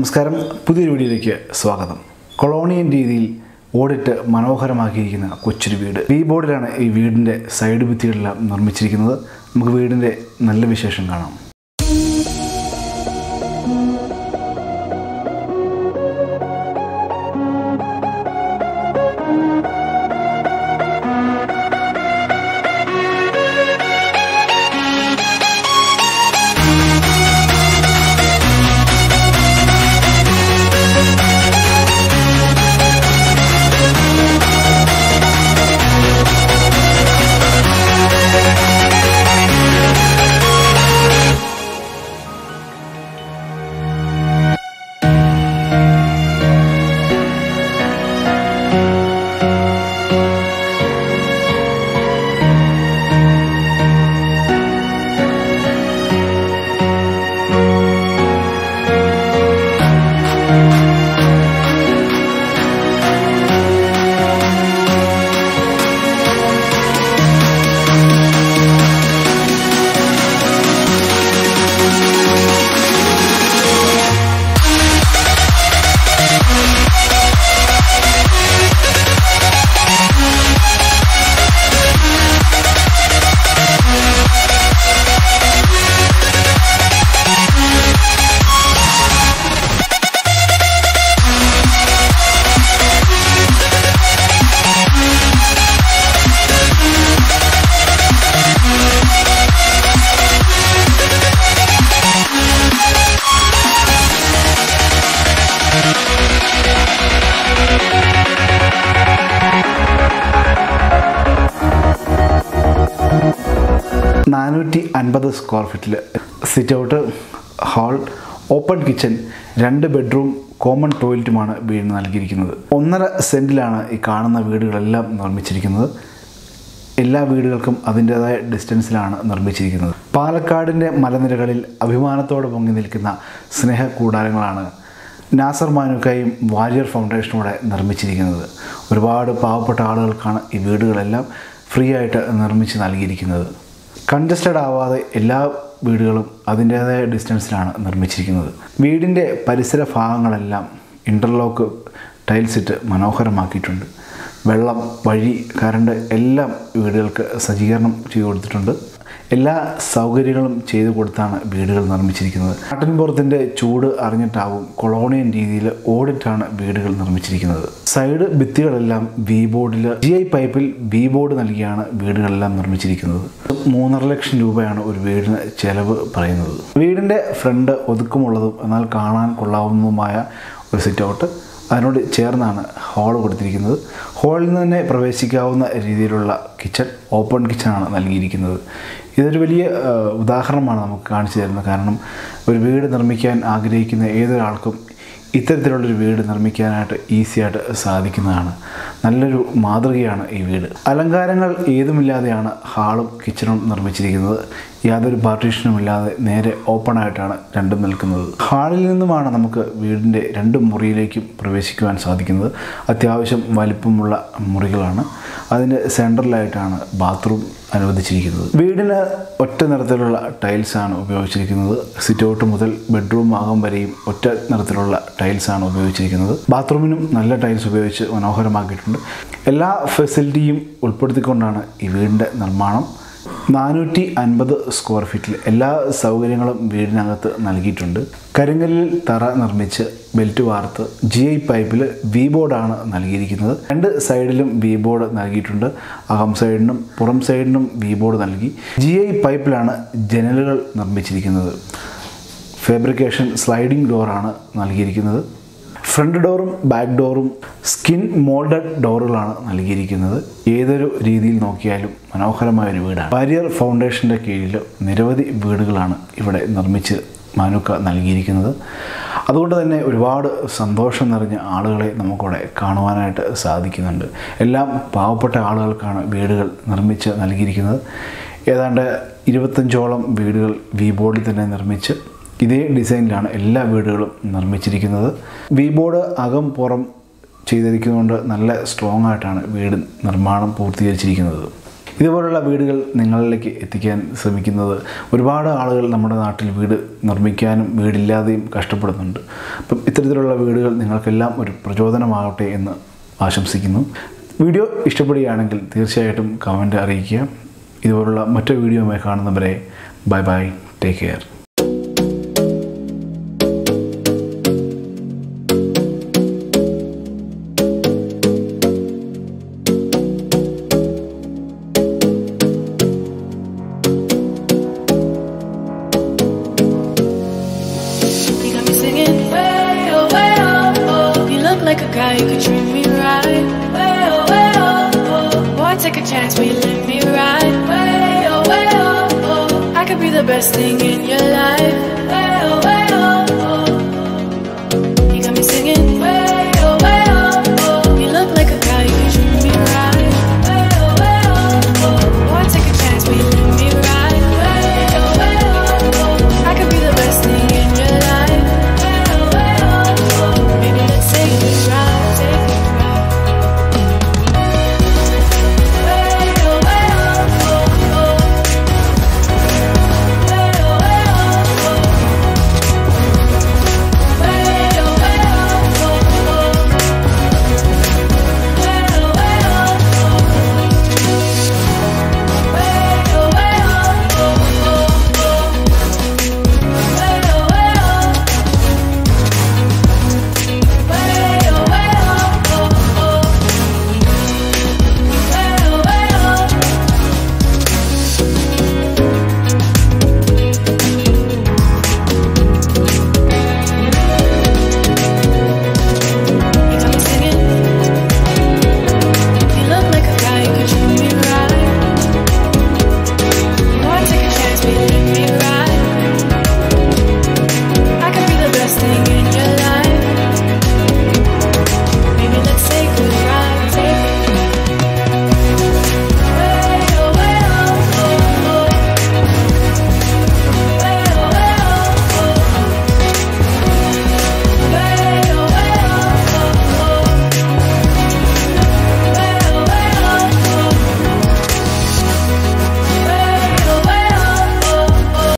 നമസ്കാരം പുതിയൊരു വീഡിയോയിലേക്ക് സ്വാഗതം കൊളോണിയൻ രീതിയിൽ ഓടിട്ട് മനോഹരമാക്കിയിരിക്കുന്ന കൊച്ചൊരു വീട് വി ബോർഡിലാണ് ഈ വീടിൻ്റെ സൈഡ് ഭിത്തികളെല്ലാം നിർമ്മിച്ചിരിക്കുന്നത് നമുക്ക് വീടിൻ്റെ നല്ല വിശേഷം കാണാം നാനൂറ്റി അൻപത് സ്ക്വയർ ഫീറ്റിൽ sit out hall open kitchen രണ്ട് ബെഡ്റൂം കോമൺ ടോയ്ലറ്റുമാണ് വീടിന് നൽകിയിരിക്കുന്നത് ഒന്നര സെൻറ്റിലാണ് ഈ കാണുന്ന വീടുകളെല്ലാം നിർമ്മിച്ചിരിക്കുന്നത് എല്ലാ വീടുകൾക്കും അതിൻ്റേതായ ഡിസ്റ്റൻസിലാണ് നിർമ്മിച്ചിരിക്കുന്നത് പാലക്കാടിൻ്റെ മലനിരകളിൽ അഭിമാനത്തോടെ പൊങ്ങി നിൽക്കുന്ന സ്നേഹ കൂടാരങ്ങളാണ് നാസർ മാനുക്കായും വാരിയർ ഫൗണ്ടേഷനോടെ നിർമ്മിച്ചിരിക്കുന്നത് ഒരുപാട് പാവപ്പെട്ട ആളുകൾക്കാണ് ഈ വീടുകളെല്ലാം ഫ്രീ ആയിട്ട് നിർമ്മിച്ച് നൽകിയിരിക്കുന്നത് കൺജസ്റ്റഡ് ആവാതെ എല്ലാ വീടുകളും അതിൻ്റേതായ ഡിസ്റ്റൻസിലാണ് നിർമ്മിച്ചിരിക്കുന്നത് വീടിൻ്റെ പരിസര ഭാഗങ്ങളെല്ലാം ഇൻ്റർലോക്ക് ടൈൽസ് ഇട്ട് മനോഹരമാക്കിയിട്ടുണ്ട് വെള്ളം വഴി കറണ്ട് എല്ലാം വീടുകൾക്ക് സജ്ജീകരണം ചെയ്തു കൊടുത്തിട്ടുണ്ട് എല്ലാ സൗകര്യങ്ങളും ചെയ്തു കൊടുത്താണ് വീടുകൾ നിർമ്മിച്ചിരിക്കുന്നത് നാട്ടിൻപുറത്തിൻ്റെ ചൂട് അറിഞ്ഞിട്ടാവും കൊളോണിയൻ രീതിയിൽ ഓടിട്ടാണ് വീടുകൾ നിർമ്മിച്ചിരിക്കുന്നത് സൈഡ് ഭിത്തികളെല്ലാം വി ബോർഡിൽ ജി ഐ പൈപ്പിൽ വി ബോർഡ് നൽകിയാണ് വീടുകളെല്ലാം നിർമ്മിച്ചിരിക്കുന്നത് മൂന്നര ലക്ഷം രൂപയാണ് ഒരു വീടിന് ചെലവ് പറയുന്നത് വീടിൻ്റെ ഫ്രണ്ട് ഒതുക്കമുള്ളതും എന്നാൽ കാണാൻ കൊള്ളാവുന്നതുമായ ഒരു സിറ്റ് ഔട്ട് അതിനോട് ചേർന്നാണ് ഹാൾ കൊടുത്തിരിക്കുന്നത് ഹാളിൽ നിന്ന് തന്നെ പ്രവേശിക്കാവുന്ന രീതിയിലുള്ള കിച്ചൺ ഓപ്പൺ കിച്ചണാണ് നൽകിയിരിക്കുന്നത് ഇതൊരു വലിയ ആ, ഉദാഹരണമാണ് നമുക്ക് കാണിച്ചു തരുന്നത് കാരണം ഒരു വീട് നിർമ്മിക്കാൻ ആഗ്രഹിക്കുന്ന ഏതൊരാൾക്കും ഇത്തരത്തിലുള്ളൊരു വീട് നിർമ്മിക്കാനായിട്ട് ഈസി ആയിട്ട് സാധിക്കുന്നതാണ് നല്ലൊരു മാതൃകയാണ് ഈ വീട് അലങ്കാരങ്ങൾ ഏതുമില്ലാതെയാണ് ഹാളും കിച്ചണും നിർമ്മിച്ചിരിക്കുന്നത് യാതൊരു പാർട്ടീഷനും ഇല്ലാതെ നേരെ ഓപ്പൺ ആയിട്ടാണ് രണ്ടും നിൽക്കുന്നത് ഹാളിൽ നിന്നുമാണ് നമുക്ക് വീടിൻ്റെ രണ്ട് മുറിയിലേക്കും പ്രവേശിക്കുവാൻ സാധിക്കുന്നത് അത്യാവശ്യം വലിപ്പമുള്ള മുറികളാണ് അതിൻ്റെ സെൻട്രലായിട്ടാണ് ബാത്റൂം അനുവദിച്ചിരിക്കുന്നത് വീടിന് ഒറ്റ നിറത്തിലുള്ള ടൈൽസാണ് ഉപയോഗിച്ചിരിക്കുന്നത് സിറ്റ് ഔട്ട് മുതൽ ബെഡ്റൂം ഭാഗം വരെയും ഒറ്റ നിറത്തിലുള്ള ടൈൽസാണ് ഉപയോഗിച്ചിരിക്കുന്നത് ബാത്റൂമിനും നല്ല ടൈൽസ് ഉപയോഗിച്ച് മനോഹരമാക്കിയിട്ടുണ്ട് എല്ലാ ഫെസിലിറ്റിയും ഉൾപ്പെടുത്തിക്കൊണ്ടാണ് ഈ വീടിൻ്റെ നിർമ്മാണം നാനൂറ്റി അൻപത് സ്ക്വയർ ഫീറ്റിൽ എല്ലാ സൗകര്യങ്ങളും വീടിനകത്ത് നൽകിയിട്ടുണ്ട് കരിങ്കല്ലിൽ തറ നിർമ്മിച്ച് ബെൽറ്റ് വാർത്ത് ജി ഐ പൈപ്പിൽ വി ബോർഡാണ് നൽകിയിരിക്കുന്നത് രണ്ട് സൈഡിലും വി ബോർഡ് നൽകിയിട്ടുണ്ട് അകം സൈഡിനും പുറം സൈഡിനും വി ബോർഡ് നൽകി ജി ഐ പൈപ്പിലാണ് ജനലുകൾ നിർമ്മിച്ചിരിക്കുന്നത് ഫാബ്രിക്കേഷൻ സ്ലൈഡിംഗ് ഡോറാണ് നൽകിയിരിക്കുന്നത് ഫ്രണ്ട് ഡോറും ബാക്ക് ഡോറും സ്കിൻ മോൾഡഡ് ഡോറുകളാണ് നൽകിയിരിക്കുന്നത് ഏതൊരു രീതിയിൽ നോക്കിയാലും മനോഹരമായ ഒരു വീടാണ് വാരിയർ ഫൗണ്ടേഷൻ്റെ കീഴിൽ നിരവധി വീടുകളാണ് ഇവിടെ നിർമ്മിച്ച് മാനുക്ക നൽകിയിരിക്കുന്നത് അതുകൊണ്ട് തന്നെ ഒരുപാട് സന്തോഷം നിറഞ്ഞ ആളുകളെ നമുക്കിവിടെ കാണുവാനായിട്ട് സാധിക്കുന്നുണ്ട് എല്ലാം പാവപ്പെട്ട ആളുകൾക്കാണ് വീടുകൾ നിർമ്മിച്ച് നൽകിയിരിക്കുന്നത് ഏതാണ്ട് ഇരുപത്തഞ്ചോളം വീടുകൾ വി ബോർഡിൽ തന്നെ നിർമ്മിച്ച് ഇതേ ഡിസൈനിലാണ് എല്ലാ വീടുകളും നിർമ്മിച്ചിരിക്കുന്നത് വി ബോർഡ് അകം പുറം ചെയ്തിരിക്കുന്നതുകൊണ്ട് നല്ല സ്ട്രോങ് ആയിട്ടാണ് വീട് നിർമ്മാണം പൂർത്തീകരിച്ചിരിക്കുന്നത് ഇതുപോലുള്ള വീടുകൾ നിങ്ങളിലേക്ക് എത്തിക്കാൻ ശ്രമിക്കുന്നത് ഒരുപാട് ആളുകൾ നമ്മുടെ നാട്ടിൽ വീട് നിർമ്മിക്കാനും വീടില്ലാതെയും കഷ്ടപ്പെടുന്നുണ്ട് അപ്പം ഇത്തരത്തിലുള്ള വീടുകൾ നിങ്ങൾക്കെല്ലാം ഒരു പ്രചോദനമാകട്ടെ എന്ന് ആശംസിക്കുന്നു വീഡിയോ ഇഷ്ടപ്പെടുകയാണെങ്കിൽ തീർച്ചയായിട്ടും കമൻറ്റ് അറിയിക്കുക ഇതുപോലുള്ള മറ്റൊരു വീഡിയോയുമായി കാണുന്നവരെ bye bye take care You got me singing way oh way oh oh. You look like a guy who could treat me right. Way oh way oh oh. Boy, take a chance, will you let me ride? Way oh way oh oh. I could be the best thing in your life.